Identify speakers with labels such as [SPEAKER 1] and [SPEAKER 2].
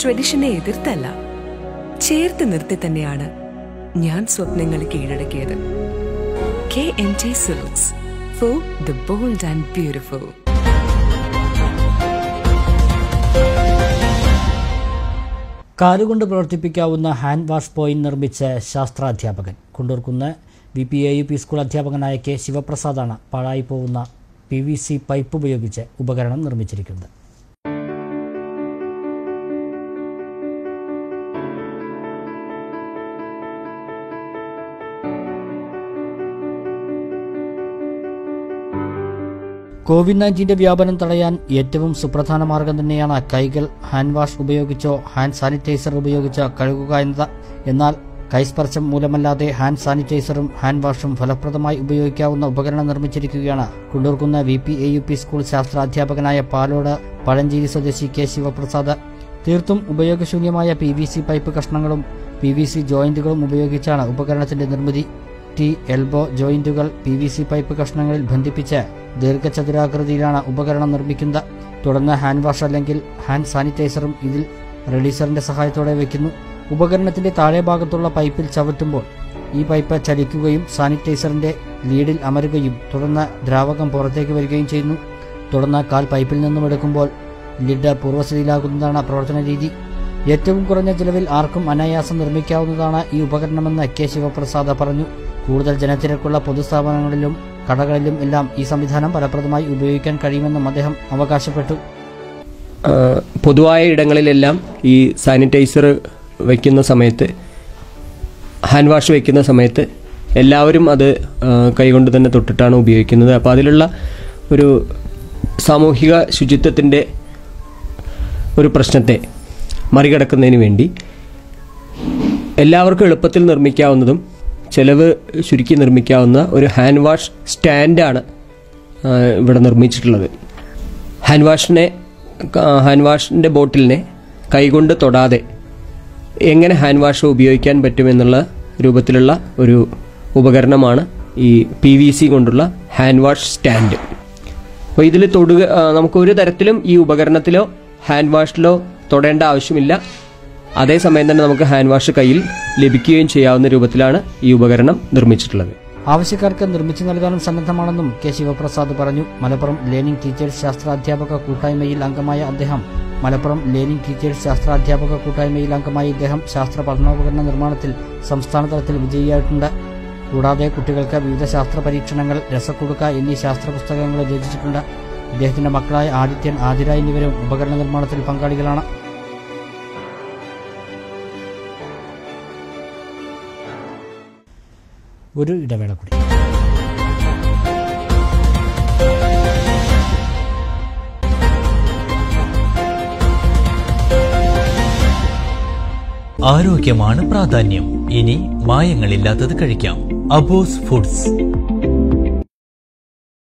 [SPEAKER 1] ട്രഡീഷനെ എതിർത്തല്ല ചേർത്ത് നിർത്തി തന്നെയാണ് ഞാൻ സ്വപ്നങ്ങൾ കീഴടക്കിയത് K N T silks for the bold and beautiful
[SPEAKER 2] കാലുകൊണ്ട് പ്രവർത്തിപ്പിക്കാവുന്ന ഹാൻഡ് വാഷ് പോയിന്റ് നിർമ്മിച്ച ശാസ്ത്രാധ്യാപകൻ Kundurkunnu V P A U P school അധ്യാപകനായ കെ ശിവപ്രസാദാണ് പാഴായി പോകുന്ന പി വി സി പൈപ്പ് ഉപയോഗിച്ച് ഉപകരണം നിർമ്മിച്ചിരിക്കുന്നത് കോവിഡ് നയൻറ്റീൻ്റെ വ്യാപനം തടയാൻ ഏറ്റവും സുപ്രധാന മാർഗം തന്നെയാണ് കൈകൾ ഹാൻഡ് വാഷ് ഉപയോഗിച്ചോ ഹാൻഡ് സാനിറ്റൈസർ ഉപയോഗിച്ചോ കഴുകുക എന്നത് എന്നാൽ കൈസ്പർശം മൂലമല്ലാതെ ഹാൻഡ് സാനിറ്റൈസറും ഹാൻഡ് വാഷും ഫലപ്രദമായി ഉപയോഗിക്കാവുന്ന ഉപകരണം നിർമ്മിച്ചിരിക്കുകയാണ് Kundurkunnu V P A U P school ശാസ്ത്രാധ്യാപകനായ പാലോട് പഴഞ്ചേരി സ്വദേശി കെ ശിവപ്രസാദ് തീർത്തും ഉപയോഗശൂന്യമായ പി വി സി പൈപ്പ് കഷ്ണങ്ങളും പി വി സി ജോയിന്റുകളും ഉപയോഗിച്ചാണ് ഉപകരണത്തിന്റെ നിർമ്മിതി ടി എൽബോ ജോയിന്റുകൾ പി വി സി പൈപ്പ് കഷ്ണങ്ങളിൽ ബന്ധിപ്പിച്ച് ദീർഘചതുരാകൃതിയിലാണ് ഉപകരണം നിർമ്മിക്കുന്നത് തുടർന്ന് ഹാൻഡ് വാഷ് അല്ലെങ്കിൽ ഹാൻഡ് സാനിറ്റൈസറും ഇതിൽ റിലീസറിന്റെ സഹായത്തോടെ വയ്ക്കുന്നു ഉപകരണത്തിന്റെ താഴെ ഭാഗത്തുള്ള പൈപ്പിൽ ചവിട്ടുമ്പോൾ ഈ പൈപ്പ് ചലിക്കുകയും സാനിറ്റൈസറിന്റെ ലീഡിൽ അമരുകയും തുടർന്ന് ദ്രാവകം പുറത്തേക്ക് വരികയും ചെയ്യുന്നു തുടർന്ന് കാൽ പൈപ്പിൽ നിന്നും എടുക്കുമ്പോൾ ലിഡ് പൂർവ്വസ്ഥിതിയിലാകുന്നതാണ് പ്രവർത്തന രീതി ഏറ്റവും കുറഞ്ഞ ചിലവിൽ ആർക്കും അനായാസം നിർമ്മിക്കാവുന്നതാണ് ഈ ഉപകരണമെന്ന് കെ ശിവപ്രസാദ് പറഞ്ഞു കൂടുതൽ ജനത്തിരക്കുള്ള പൊതുസ്ഥാപനങ്ങളിലും കടകളിലും എല്ലാം ഈ സംവിധാനം ഫലപ്രദമായി ഉപയോഗിക്കാൻ കഴിയുമെന്നും അദ്ദേഹം അവകാശപ്പെട്ടു
[SPEAKER 3] ആ, പൊതുവായ ഇടങ്ങളിലെല്ലാം ഈ സാനിറ്റൈസർ വയ്ക്കുന്ന സമയത്ത് ഹാൻഡ് വാഷ് വയ്ക്കുന്ന സമയത്ത് എല്ലാവരും അത് ആ, കൈകൊണ്ട് തന്നെ തൊട്ടിട്ടാണ് ഉപയോഗിക്കുന്നത് അപ്പോൾ അതിലുള്ള ഒരു സാമൂഹിക ശുചിത്വത്തിൻ്റെ ഒരു പ്രശ്നത്തെ മറികടക്കുന്നതിന് വേണ്ടി എല്ലാവർക്കും എളുപ്പത്തിൽ നിർമ്മിക്കാവുന്നതും ചെലവ് ചുരുക്കി നിർമ്മിക്കാവുന്ന ഒരു ഹാൻഡ് വാഷ് സ്റ്റാൻഡാണ് ആ, ഇവിടെ നിർമ്മിച്ചിട്ടുള്ളത് ഹാൻഡ് വാഷിനെ ക- ഹാൻഡ് വാഷിൻ്റെ ബോട്ടിലിനെ കൈകൊണ്ട് തൊടാതെ എങ്ങനെ ഹാൻഡ് വാഷ് ഉപയോഗിക്കാൻ പറ്റുമെന്നുള്ള രൂപത്തിലുള്ള ഒരു ഉപകരണമാണ് ഈ പി വി സി കൊണ്ടുള്ള ഹാൻഡ് വാഷ് സ്റ്റാൻഡ് അപ്പോൾ ഇതിൽ തൊടുക ആ, നമുക്ക് ഒരു തരത്തിലും ഈ ഉപകരണത്തിലോ ഹാൻഡ് വാഷിലോ തൊടേണ്ട ആവശ്യമില്ല അതേസമയം തന്നെ നമുക്ക് ഹാൻഡ് വാഷ് കയ്യിൽ ലഭിക്കുകയും ചെയ്യാവുന്ന രൂപത്തിലാണ് ഈ ഉപകരണം നിർമ്മിച്ചിട്ടുള്ളത്
[SPEAKER 2] ആവശ്യക്കാർക്ക് നിർമ്മിച്ചു നൽകാനും സന്നദ്ധമാണെന്നും കെ ശിവപ്രസാദ് പറഞ്ഞു മലപ്പുറം ലേണിംഗ് ടീച്ചേഴ്സ് ശാസ്ത്രാധ്യാപക കൂട്ടായ്മയിൽ അംഗമായ അദ്ദേഹം മലപ്പുറം ലേണിംഗ് ടീച്ചേഴ്സ് ശാസ്ത്രാധ്യാപക കൂട്ടായ്മയിൽ അംഗമായ ഇദ്ദേഹം ശാസ്ത്ര പഠനോപകരണ നിർമ്മാണത്തിൽ സംസ്ഥാന തലത്തിൽ വിജയിയായിട്ടുണ്ട് കൂടാതെ കുട്ടികൾക്ക് വിവിധ ശാസ്ത്ര പരീക്ഷണങ്ങൾ രസക്കുടുക്ക എന്നീ ശാസ്ത്ര പുസ്തകങ്ങൾ രചിച്ചിട്ടുണ്ട് ഇദ്ദേഹത്തിന്റെ മക്കളായ ആദിത്യൻ ആതിര എന്നിവരും ഉപകരണ നിർമ്മാണത്തിൽ പങ്കാളികളാണ് ഒരു ഇടവേള കൂടി
[SPEAKER 4] ആരോഗ്യമാണ് പ്രാധാന്യം ഇനി മായങ്ങളില്ലാത്തത് കഴിക്കാം അബോസ് ഫുഡ്സ്